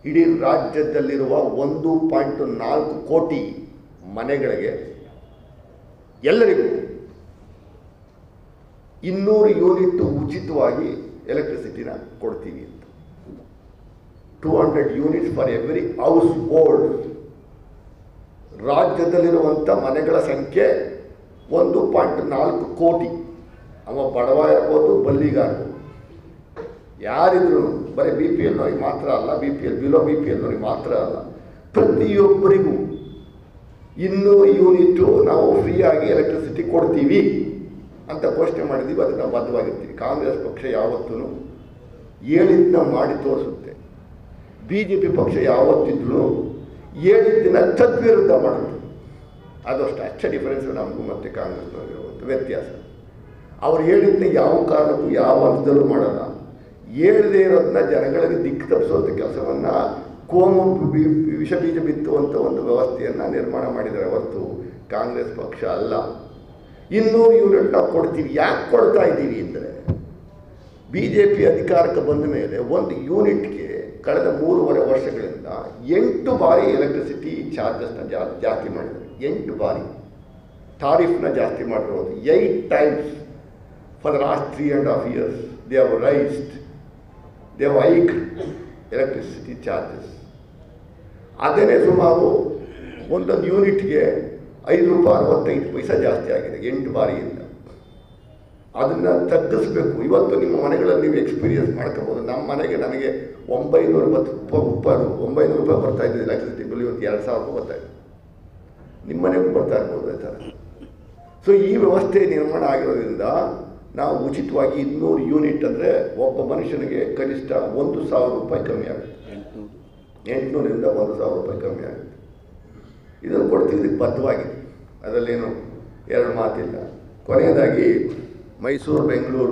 ಇಡೀ ರಾಜ್ಯದಲ್ಲಿರುವ ಒಂದು ಪಾಯಿಂಟ್ ನಾಲ್ಕು ಕೋಟಿ ಮನೆಗಳಿಗೆ ಎಲ್ಲರಿಗೂ ಇನ್ನೂರು ಯೂನಿಟ್ ಉಚಿತವಾಗಿ ಎಲೆಕ್ಟ್ರಿಸಿಟಿನ ಕೊಡ್ತೀವಿ ಅಂತ two hundred units for every household ರಾಜ್ಯದಲ್ಲಿರುವಂಥ ಮನೆಗಳ ಸಂಖ್ಯೆ ಒಂದು ಪಾಯಿಂಟ್ ನಾಲ್ಕು ಕೋಟಿ ಅವ ಬಡವ ಇರ್ಬೋದು ಬಲ್ಲಿಗ ಇರ್ಬೋದು ಯಾರಿದ್ರು ಬರೀ ಬಿ ಪಿ ಎಲ್ನವ್ರಿಗೆ ಮಾತ್ರ ಅಲ್ಲ B P L below B P ಎಲ್ನವ್ರಿಗೆ ಮಾತ್ರ ಅಲ್ಲ ಪ್ರತಿಯೊಬ್ಬರಿಗೂ ಇನ್ನೂರು ಯೂನಿಟು ನಾವು ಫ್ರೀಯಾಗಿ ಎಲೆಕ್ಟ್ರಿಸಿಟಿ ಕೊಡ್ತೀವಿ ಅಂತ ಘೋಷಣೆ ಮಾಡಿದ್ದೀವಿ ಅದಕ್ಕೆ ನಾವು ಬದ್ಧವಾಗಿರ್ತೀವಿ ಕಾಂಗ್ರೆಸ್ ಪಕ್ಷ ಯಾವತ್ತೂ ಹೇಳಿದ್ದನ್ನ ಮಾಡಿ ತೋರಿಸುತ್ತೆ ಬಿ ಜೆ ಪಿ ಪಕ್ಷ ಯಾವತ್ತಿದ್ರೂ ಹೇಳಿದ್ದನ್ನ ತದ್ವಿರುದ್ಧ ಮಾಡುತ್ತೆ ಅದಷ್ಟು ಅಷ್ಟೇ ಡಿಫರೆನ್ಸ್ ನಮಗೂ ಮತ್ತು ಕಾಂಗ್ರೆಸ್ನವರಿರುವಂಥ ವ್ಯತ್ಯಾಸ ಅವ್ರು ಹೇಳಿದ್ದನ್ನ ಯಾವ ಕಾರಣಕ್ಕೂ ಯಾವ ಹಂತದಲ್ಲೂ ಮಾಡಲ್ಲ ಹೇಳದೇ ಇರೋದನ್ನ ಜನಗಳಿಗೆ ದಿಕ್ಕು ತಪ್ಪಿಸುವಂಥ ಕೆಲಸವನ್ನು ಕೋಮು ಬಿ- ವಿಷ ಬೀಜ ಬಿತ್ತುವಂಥ ಒಂದು ವ್ಯವಸ್ಥೆಯನ್ನು ನಿರ್ಮಾಣ ಮಾಡಿದ್ದಾರೆ ಹೊರತು ಕಾಂಗ್ರೆಸ್ ಪಕ್ಷ ಅಲ್ಲ ಇನ್ನೂರು ಯೂನಿಟ್ ನಾವು ಕೊಡ್ತೀವಿ ಯಾಕೆ ಕೊಡ್ತಾ ಇದ್ದೀವಿ ಅಂದರೆ ಬಿ ಜೆ ಪಿ ಅಧಿಕಾರಕ್ಕೆ ಬಂದ ಮೇಲೆ ಒಂದು ಯೂನಿಟ್ಗೆ ಕಳೆದ ಮೂರುವರೆ ವರ್ಷಗಳಿಂದ ಎಂಟು ಬಾರಿ ಎಲೆಕ್ಟ್ರಿಸಿಟಿ ಚಾರ್ಜಸ್ನ ಜಾ ಜಾಸ್ತಿ ಮಾಡಿದ್ದಾರೆ ಎಂಟು ಬಾರಿ ತಾರೀಫ್ನ ಜಾಸ್ತಿ ಮಾಡಿರೋದು eight times for the last three and half years they have raised they have ಐಕ್ ಎಲೆಕ್ಟ್ರಿಸಿಟಿ ಚಾರ್ಜಸ್ ಅದೇನೇ ಸುಮಾರು ಒಂದೊಂದು ಯೂನಿಟ್ಗೆ ಐದು ರೂಪಾಯಿ ಅರವತ್ತೈದು ಪೈಸೆ ಜಾಸ್ತಿ ಆಗಿದೆ ಎಂಟು ಬಾರಿಯಿಂದ ಅದನ್ನು ತಗ್ಗಿಸ್ಬೇಕು ಇವತ್ತು ನಿಮ್ಮ ಮನೆಗಳಲ್ಲಿ ನೀವು ಎಕ್ಸ್ಪೀರಿಯನ್ಸ್ ಮಾಡ್ಕೋಬೋದು ನಮ್ಮ ಮನೆಗೆ ನನಗೆ ಒಂಬೈನೂರ ಇಪ್ಪತ್ತು ರೂಪಾಯಿ ರೂಪಾಯಿ ಒಂಬೈನೂರು ರೂಪಾಯಿ ಬರ್ತಾ ಇದ್ದಿದ್ದು ಎಲೆಕ್ಟ್ರಿಸಿಟಿ ಬಿಲ್ ಇವತ್ತು ಎರಡು ಸಾವಿರ ರೂಪಾಯಿ ಬರ್ತಾ ಇದೆ ನಿಮ್ಮ ಮನೆಗೂ ಬರ್ತಾ ಇರ್ಬೋದು ಈ ಥರ ಸೊ ಈ ವ್ಯವಸ್ಥೆ ನಿರ್ಮಾಣ ಆಗಿರೋದ್ರಿಂದ ನಾವು ಉಚಿತವಾಗಿ ಇನ್ನೂರು ಯೂನಿಟ್ ಅಂದರೆ ಒಬ್ಬ ಮನುಷ್ಯನಿಗೆ ಕನಿಷ್ಠ ಒಂದು ಸಾವಿರ ರೂಪಾಯಿ ಕಮ್ಮಿ ಆಗುತ್ತೆ ಎಂಟುನೂರಿಂದ ಒಂದು ಸಾವಿರ ರೂಪಾಯಿ ಕಮ್ಮಿ ಆಗುತ್ತೆ ಇದನ್ನು ಕೊಡ್ತೀವಿ ಇದಕ್ಕೆ ಬದ್ಧವಾಗಿದೆ ಅದರಲ್ಲೇನು ಎರಡು ಮಾತಿಲ್ಲ ಕೊನೆಯದಾಗಿ ಮೈಸೂರು ಬೆಂಗಳೂರು